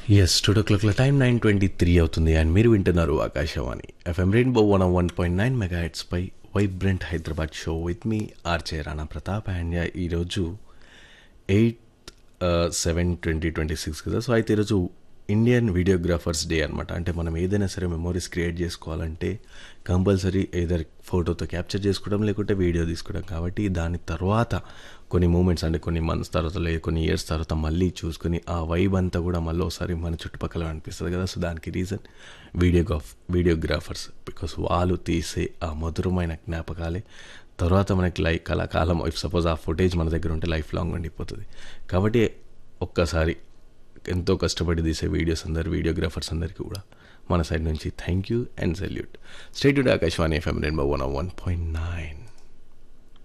yes two o క్లాక్ల time nine twenty three అవుతుంది and మీరు వింటున్నారు Akashvani FM rainbow one one point nine మెగా పై vibrant Hyderabad show with me RJ Rana Pratap and ఈరోజు eighth seven twenty twenty six కదా so అయితే ఈరోజు ఇండియన్ వీడియోగ్రాఫర్స్ డే అనమాట అంటే మనం ఏదైనా సరే మెమోరీస్ క్రియేట్ చేసుకోవాలంటే కంపల్సరీ ఏదర్ ఫోటోతో క్యాప్చర్ చేసుకోవడం లేకుంటే వీడియో తీసుకోవడం కాబట్టి దాని తర్వాత కొన్ని మూమెంట్స్ అంటే కొన్ని మంత్స్ తర్వాత లేదు కొన్ని ఇయర్స్ తర్వాత మళ్ళీ చూసుకొని ఆ వైబ్ అంతా కూడా మళ్ళీ ఒకసారి మన చుట్టుపక్కల అనిపిస్తుంది కదా సో దానికి రీజన్ వీడియోగ్రాఫ్ వీడియోగ్రాఫర్స్ బికాస్ వాళ్ళు తీసే ఆ మధురమైన జ్ఞాపకాలే తర్వాత మనకి లైక్ కళాకాలం ఇఫ్ సపోజ్ ఆ ఫుటేజ్ మన దగ్గర ఉంటే లైఫ్ లాంగ్ ఉండిపోతుంది కాబట్టి ఒక్కసారి ఎంతో కష్టపడి తీసే వీడియోస్ అందరు వీడియోగ్రాఫర్స్ అందరికీ కూడా మన సైడ్ నుంచి thank you and salute state Akashvani FM రెండు వన్ వన్ పాయింట్ నైన్